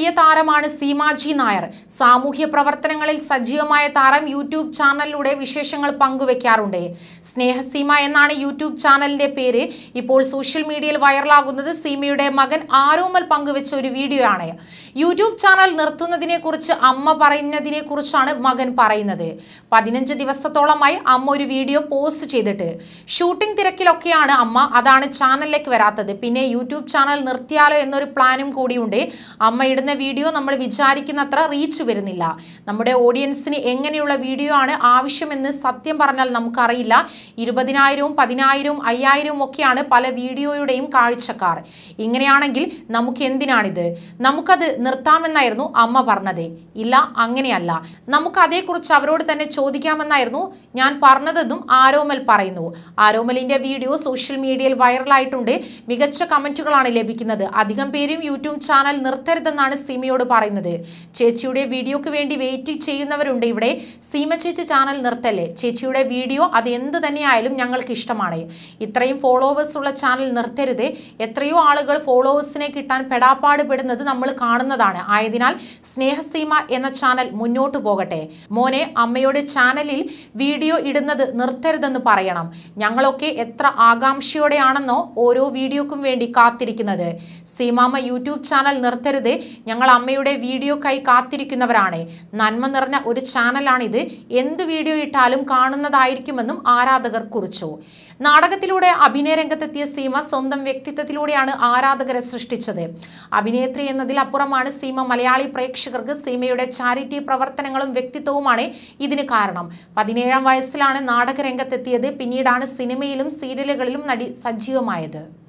പ്രിയ താരമാണ് സീമാജി നായർ സാമൂഹ്യ പ്രവർത്തനങ്ങളിൽ സജീവമായ താരം യൂട്യൂബ് ചാനലിലൂടെ വിശേഷങ്ങൾ പങ്കുവെക്കാറുണ്ട് സ്നേഹസീമ എന്നാണ് യൂട്യൂബ് ചാനലിന്റെ പേര് ഇപ്പോൾ സോഷ്യൽ മീഡിയയിൽ വൈറലാകുന്നത് സീമയുടെ മകൻ ആരോമൽ പങ്കുവെച്ച ഒരു വീഡിയോ ആണ് യൂട്യൂബ് ചാനൽ നിർത്തുന്നതിനെ കുറിച്ച് അമ്മ പറയുന്നതിനെ കുറിച്ചാണ് മകൻ പറയുന്നത് പതിനഞ്ച് ദിവസത്തോളമായി അമ്മ ഒരു വീഡിയോ പോസ്റ്റ് ചെയ്തിട്ട് ഷൂട്ടിംഗ് തിരക്കിലൊക്കെയാണ് അമ്മ അതാണ് ചാനലിലേക്ക് വരാത്തത് പിന്നെ യൂട്യൂബ് ചാനൽ നിർത്തിയാലോ എന്നൊരു പ്ലാനും കൂടിയുണ്ട് അമ്മ ഇടുന്ന വീഡിയോ നമ്മൾ വിചാരിക്കുന്നത്ര റീച്ച് വരുന്നില്ല നമ്മുടെ ഓഡിയൻസിന് എങ്ങനെയുള്ള വീഡിയോ ആണ് ആവശ്യമെന്ന് സത്യം പറഞ്ഞാൽ നമുക്കറിയില്ല ഇരുപതിനായിരവും പതിനായിരവും അയ്യായിരവും ഒക്കെയാണ് പല വീഡിയോയുടെയും കാഴ്ചക്കാർ ഇങ്ങനെയാണെങ്കിൽ നമുക്ക് എന്തിനാണിത് നമുക്കത് നിർത്താമെന്നായിരുന്നു അമ്മ പറഞ്ഞത് ഇല്ല അങ്ങനെയല്ല നമുക്ക് അതേക്കുറിച്ച് അവരോട് തന്നെ ചോദിക്കാമെന്നായിരുന്നു ഞാൻ പറഞ്ഞതെന്നും ആരോമൽ പറയുന്നു ആരോമലിന്റെ വീഡിയോ സോഷ്യൽ മീഡിയയിൽ വൈറലായിട്ടുണ്ട് മികച്ച കമന്റുകളാണ് ലഭിക്കുന്നത് അധികം പേരും യൂട്യൂബ് ചാനൽ നിർത്തരുതെന്നാണ് സീമയോട് പറയുന്നത് ചേച്ചിയുടെ വീഡിയോക്ക് വേണ്ടി വെയിറ്റ് ചെയ്യുന്നവരുണ്ട് ഇവിടെ സീമ ചേച്ചി ചാനൽ നിർത്തല്ലേ ചേച്ചിയുടെ വീഡിയോ അത് എന്ത് തന്നെയായാലും ഞങ്ങൾക്ക് ഇഷ്ടമാണ് ഇത്രയും ഫോളോവേഴ്സ് ഉള്ള ചാനൽ നിർത്തരുത് എത്രയോ ആളുകൾ ഫോളോവേഴ്സിനെ കിട്ടാൻ പെടാപ്പാട് പെടുന്നത് നമ്മൾ കാണുന്നതാണ് ആയതിനാൽ സ്നേഹസീമ എന്ന ചാനൽ മുന്നോട്ട് പോകട്ടെ മോനെ അമ്മയുടെ ചാനലിൽ വീഡിയോ ഇടുന്നത് നിർത്തരുതെന്ന് പറയണം ഞങ്ങളൊക്കെ എത്ര ആകാംക്ഷയോടെയാണെന്നോ ഓരോ വീഡിയോക്കും വേണ്ടി കാത്തിരിക്കുന്നത് സീമാമ്മ യൂട്യൂബ് ചാനൽ നിർത്തരുത് ഞങ്ങൾ അമ്മയുടെ വീഡിയോക്കായി കാത്തിരിക്കുന്നവരാണ് നന്മ നിറഞ്ഞ ഒരു ചാനലാണിത് എന്ത് വീഡിയോ ഇട്ടാലും കാണുന്നതായിരിക്കുമെന്നും ആരാധകർ കുറിച്ചു നാടകത്തിലൂടെ അഭിനയ രംഗത്തെത്തിയ സീമ സ്വന്തം വ്യക്തിത്വത്തിലൂടെയാണ് ആരാധകരെ സൃഷ്ടിച്ചത് അഭിനേത്രി എന്നതിൽ അപ്പുറമാണ് സീമ മലയാളി പ്രേക്ഷകർക്ക് സീമയുടെ ചാരിറ്റി പ്രവർത്തനങ്ങളും വ്യക്തിത്വവുമാണ് ഇതിന് കാരണം പതിനേഴാം വയസ്സിലാണ് നാടക രംഗത്തെത്തിയത് പിന്നീടാണ് സിനിമയിലും സീരിയലുകളിലും നടി സജീവമായത്